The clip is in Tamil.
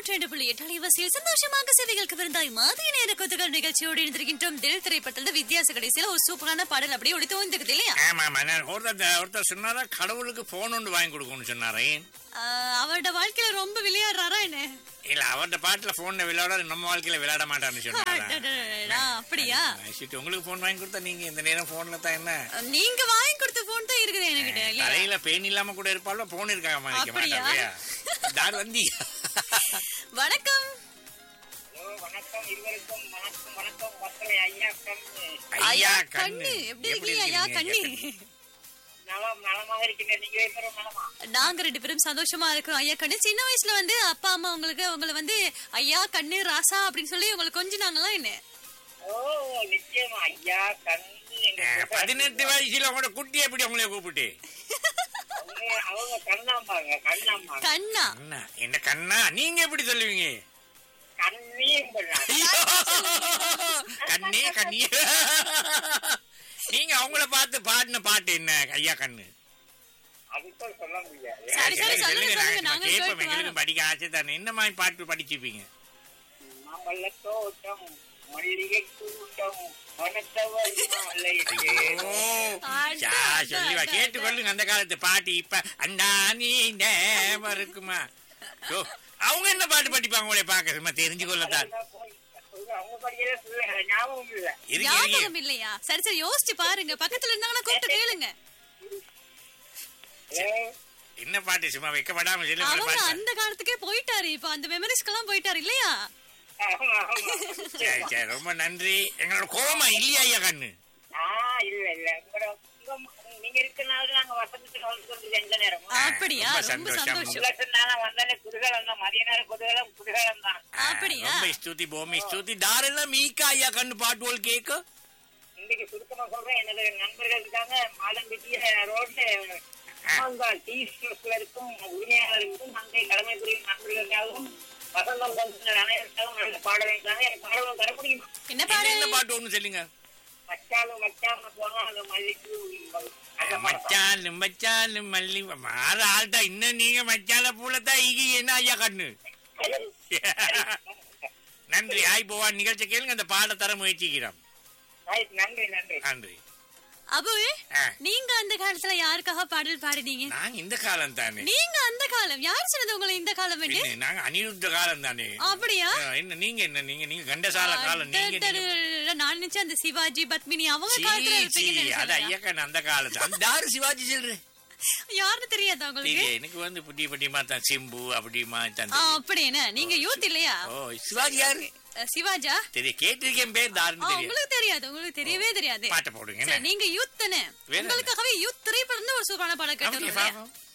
நூற்றி ரெண்டு புள்ளி எட்டு அலைவரிசையில் சந்தோஷமாக சேவைகளுக்கு விருந்தாய் மதிய நேர கொத்துகள் நிகழ்ச்சியோடு இணைந்திருக்கின்றோம் தில் திரைப்படத்தில் வித்தியாச கடைசியில ஒரு சூப்பரான பாடல் அப்படியே ஒழித்து வந்துருக்குது இல்லையா ஆமா ஆமா நான் ஒருத்தர் ஒருத்தர் சொன்னாரா கடவுளுக்கு போன் ஒன்று வாங்கி கொடுக்கணும்னு சொன்னாரே ஆஹ், அவரோட வாழ்க்கையில ரொம்ப விளையாடுறாரா என்ன இல்ல அவர்ட்ட பாட்டுல போன்ல விளையாட நம்ம வாழ்க்கையில விளையாட மாட்டான்னு சொன்னாரா அடடடடா, அப்படியா சரி, உங்களுக்கு போன் வாங்கி கொடுத்தா நீங்க இந்த நேரம் போன்ல தான் என்ன நீங்க வாங்கி கொடுத்த போன் தான் இருக்குது என்கிட்ட இல்லையா தலையில பேன் இல்லாம கூட இருப்பாள் போன் இருக்காம நிக்க அப்படியா? மாட்டாங்க தார் வந்தி வணக்கம் ஹலோ வணக்கம் இருவருக்கும் வணக்கம் வணக்கம் மக்களை ஐயா கண்ணு ஐயா கண்ணு கண்ணு எப்படி இருக்கீங்க ஐயா கண்ணு நலம் நலமாக இருக்கின்ற நீங்க பேரும் நலமா நாங்க ரெண்டு பேரும் சந்தோஷமா இருக்கிறோம் ஐயா கண்ணு சின்ன வயசுல வந்து அப்பா அம்மா உங்களுக்கு உங்களை வந்து ஐயா கண்ணு ராசா அப்படின்னு சொல்லி உங்களுக்கு கொஞ்சம் நாங்களாம் என்ன ஓ நிச்சயமா ஐயா கண்ணு எங்க அஹ், கூட பதினெட்டு வயசுல உங்களோட குட்டி எப்படி உங்களை கூப்பிட்டு அவங்க அவங்க கண்ணாம்பாங்க கண்ணாம்பாங்க கண்ணா அண்ணா என்ன கண்ணா நீங்க எப்படி சொல்லுவீங்க கண்ணியும் பண்ணாங்க கண்ணே கண்ணே நீங்க அவங்கள பார்த்து பாடின பாட்டு என்ன ஐயா கண்ணு அதுக்கும் சொல்ல முடியாது சரி, சரி, சொல்லுங்க, சொல்லுங்க, நாங்க சொல்லுங்க, நாங்க கேட்போம் கேட்டு எங்களுக்கு வரோம். படிக்க ஆசை தானே என்ன மாதிரி பாட்டு படிச்சுப்பீங்க மாம்பழ தோட்டம் மல்லிகை கூட்டம் வனத்தவர் மாலையிலே. ஓ, அட, சா, சொல்லி வா அட, கேட்டு அட. கொள்ளுங்க அந்த காலத்து பாட்டு இப்ப அண்டா நீ நேம இருக்குமா ஓ, அவங்க என்ன பாட்டு படிப்பாங்க உங்களை பாக்க சும்மா தெரிஞ்சு கொள்ளத்தான் அதுதான் போய் சொல்ல, அவங்க படிக்கிறத சொல்ல ஞாபகம் இல்ல இருக்கு இருக்கு ஞாபகம் இல்லையா சரி சரி யோசிச்சு பாருங்க பக்கத்துல இருந்தாங்கன்னா கூப்பிட்டு கேளுங்க ஏ, என்ன பாட்டு சும்மா வைக்கப்படாம சொல்லுங்க அவங்க பாட்டு அந்த காலத்துக்கே போயிட்டாரு இப்ப அந்த மெமரிஸ்க்கெல்லாம் போயிட்டாரு இல்லையா ஆமா, ஆமா. சரி சரி ரொம்ப நன்றி எங்களோட கோமா இல்லையா ஐயா கண்ணு ஆ, இல்ல இல்ல உங்களோட உங்க- நீங்க இருக்கனால நாங்க வசந்தத்துக்கு வந்து கொண்டு எந்த நேரமும் அப்படியா ரொம்ப ரொம்ப சந்தோஷம். சந்தோஷம் உலகத்தினால வந்தாலே குதூகலம் தான் மதிய நேரம் குதூகலம் குதூகலம் தான் ஆ, அப்படியா? ரொம்ப ஸ்துதி பூமி ஸ்துதி தாரெல்லாம் மீக்கா ஐயா கண்ணு பாட்டு போல் கேக்கு இன்னைக்கு சுருக்கமா சொல்றேன் எனது நண்பர்கள் இருக்காங்க மாதம்பிட்டிய ரோடு டீ ஸ்டோர்ஸ்ல இருக்கும் உரிமையாளருக்கும் அங்கே கடமை புரியும் நண்பர்களுக்காகவும் வசந்தம் பந்து அனைவருக்காகவும் நல்ல பாடல் இருக்காங்க எனக்கு பாடலும் தர முடியுமா என்ன என்ன பாடல் பாட்டு ஒண்ணு சொல்லுங்க மச்சாலும் மச்சாம போனா அந்த மல்லிக்கு அந்த பாடம். மச்சாலும் மச்சாலும் மல்லி மாற ஆள்டா இன்னும் நீங்க மச்சால பூலத்தான் ஈகி என்ன ஐயா கண்ணு நன்றி ஆய் போவா நிகழ்ச்சி கேளுங்க அந்த பாட தர முயற்சிக்கிறோம் Right, நன்றி நன்றி நன்றி அபு ஆ. நீங்க அந்த காலத்துல யாருக்காக பாடல் பாடினீங்க நாங்க இந்த காலம் தானே நீங்க அந்த காலம் யார் சொன்னது உங்களை இந்த காலம் என்று என்ன, நாங்க அனிருத்த காலம் தானே அப்படியா ஆ, என்ன நீங்க என்ன நீங்க நீங்க கண்டசால காலம் நீங்க நீங்க- அடடடடட, நான் நினைச்சேன் அந்த சிவாஜி பத்மினி அவங்க சீ, காலத்துல சீ, இருப்பீங்கன்னு அது நினைச்சேன். ஐயக்கன் அந்த காலத்து அந்த யாரு சிவாஜி சொல்றேன் யாருன்னு தெரியாதா உங்களுக்கு தெரிய எனக்கு வந்து புட்டி புட்டிமா தான் சிம்பு அப்படிமா தான் ஆ, அப்படி என்ன நீங்க யூத் இல்லையா ஓ சிவாஜி யாரு அஹ், சிவாஜா தெரிய கேட்டிருக்கேன் பேர் ஆ, தாருன்னு தெரியும் உங்களுக்கு தெரியாது உங்களுக்கு தெரியவே தெரியாது பாட்டை போடுங்க சரி, என்ன நீங்க யூத் தானே வேற உங்களுக்காகவே யூத் திரைப்படம் ஒரு சூப்பரான பாடம் அப்படியே கேட்டு பாப்போம்